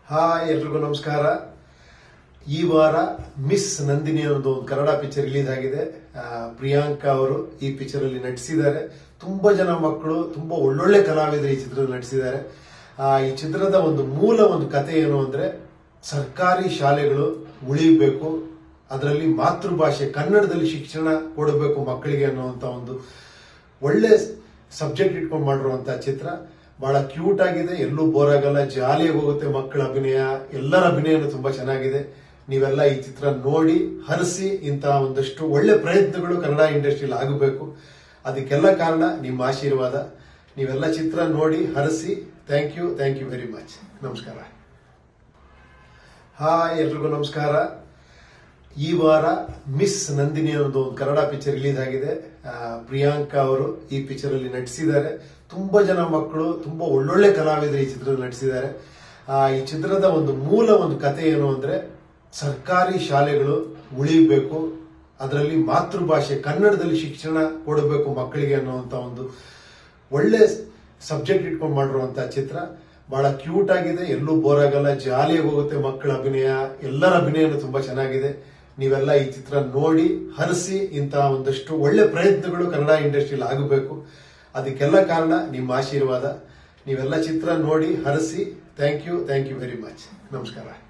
hi ಎಲ್ರಿಗೂ ನಮಸ್ಕಾರ ಈ ವಾರ ಮಿಸ್ ನಂದಿನಿ ಅನ್ನೋದು ಒಂದು ಕನ್ನಡ ಪಿಕ್ಚರ್ ರಿಲೀಸ್ ಆಗಿದೆ ಆ, ಪ್ರಿಯಾಂಕಾ ಅವರು ಈ ಪಿಕ್ಚರ್ ಅಲ್ಲಿ ನಟಿಸಿದ್ದಾರೆ ತುಂಬಾ ಜನ ಮಕ್ಕಳು ತುಂಬಾ ಒಳ್ಳೊಳ್ಳೆ ಕಲಾವಿದರು ಈ ಚಿತ್ರದಲ್ಲಿ ನಟಿಸಿದ್ದಾರೆ ಆ, ಈ ಚಿತ್ರದ ಒಂದು ಮೂಲ ಒಂದು ಕತೆ ಏನು ಅಂದ್ರೆ ಸರ್ಕಾರಿ ಶಾಲೆಗಳು ಉಳಿಬೇಕು ಅದರಲ್ಲಿ ಮಾತೃಭಾಷೆ ಕನ್ನಡದಲ್ಲಿ ಶಿಕ್ಷಣ ಕೊಡಬೇಕು ಮಕ್ಕಳಿಗೆ ಅನ್ನುವಂತ ಒಂದು ಒಳ್ಳೆ ಸಬ್ಜೆಕ್ಟ್ ಇಟ್ಕೊಂಡು ಮಾಡಿರುವಂತ ಚಿತ್ರ ಬಹಳ ಕ್ಯೂಟ್ ಆಗಿದೆ ಎಲ್ಲೂ ಬೋರ್ ಆಗಲ್ಲ ಜಾಲಿಯಾಗಿ ಹೋಗುತ್ತೆ ಮಕ್ಕಳ ಅಭಿನಯ ಎಲ್ಲರ ಅಭಿನಯನೂ ತುಂಬಾ ಚೆನ್ನಾಗಿದೆ ನೀವೆಲ್ಲ ಈ ಚಿತ್ರ ನೋಡಿ ಹರಿಸಿ ಇಂತಹ ಒಂದಷ್ಟು ಒಳ್ಳೆ ಪ್ರಯತ್ನಗಳು ಕನ್ನಡ ಇಂಡಸ್ಟ್ರಿಯಲ್ಲಿ ಆಗಬೇಕು ಅದಕ್ಕೆಲ್ಲ ಕಾರಣ ನಿಮ್ಮ ಆಶೀರ್ವಾದ ನೀವೆಲ್ಲ ಚಿತ್ರ ನೋಡಿ ಹರಿಸಿ thank you thank you very much ನಮಸ್ಕಾರ ಹಾಯ್ ಎಲ್ರಿಗೂ ನಮಸ್ಕಾರ ಈ ವಾರ ಮಿಸ್ ನಂದಿನಿ ಅನ್ನೋದು ಒಂದು ಕನ್ನಡ ಪಿಕ್ಚರ್ ರಿಲೀಸ್ ಆಗಿದೆ ಆ, ಪ್ರಿಯಾಂಕಾ ಅವರು ಈ ಪಿಕ್ಚರ್ ಅಲ್ಲಿ ನಟಿಸಿದ್ದಾರೆ ತುಂಬಾ ಜನ ಮಕ್ಕಳು ತುಂಬಾ ಒಳ್ಳೊಳ್ಳೆ ಕಲಾವಿದರು ಈ ಚಿತ್ರದಲ್ಲಿ ನಟಿಸಿದ್ದಾರೆ ಆ, ಈ ಚಿತ್ರದ ಒಂದು ಮೂಲ ಒಂದು ಕತೆ ಏನು ಅಂದ್ರೆ ಸರ್ಕಾರಿ ಶಾಲೆಗಳು ಉಳಿಬೇಕು ಅದರಲ್ಲಿ ಮಾತೃಭಾಷೆ ಕನ್ನಡದಲ್ಲಿ ಶಿಕ್ಷಣ ಕೊಡಬೇಕು ಮಕ್ಕಳಿಗೆ ಅನ್ನುವಂತ ಒಂದು ಒಳ್ಳೆ ಸಬ್ಜೆಕ್ಟ್ ಇಟ್ಕೊಂಡು ಮಾಡಿರುವಂತ ಚಿತ್ರ ಬಹಳ ಕ್ಯೂಟ್ ಆಗಿದೆ ಎಲ್ಲೂ ಬೋರ್ ಆಗಲ್ಲ ಜಾಲಿಯಾಗಿ ಹೋಗುತ್ತೆ ಮಕ್ಕಳ ಅಭಿನಯ ಎಲ್ಲರ ಅಭಿನಯನೂ ತುಂಬಾ ಚೆನ್ನಾಗಿದೆ ನೀವೆಲ್ಲ ಈ ಚಿತ್ರ ನೋಡಿ ಹರಿಸಿ ಇಂತಹ ಒಂದಷ್ಟು ಒಳ್ಳೆ ಪ್ರಯತ್ನಗಳು ಕನ್ನಡ ಇಂಡಸ್ಟ್ರಿಯಲ್ಲಿ ಆಗಬೇಕು ಅದಕ್ಕೆಲ್ಲ ಕಾರಣ ನಿಮ್ಮ ಆಶೀರ್ವಾದ ನೀವೆಲ್ಲ ಚಿತ್ರ ನೋಡಿ ಹರಿಸಿ thank you thank you very much ನಮಸ್ಕಾರ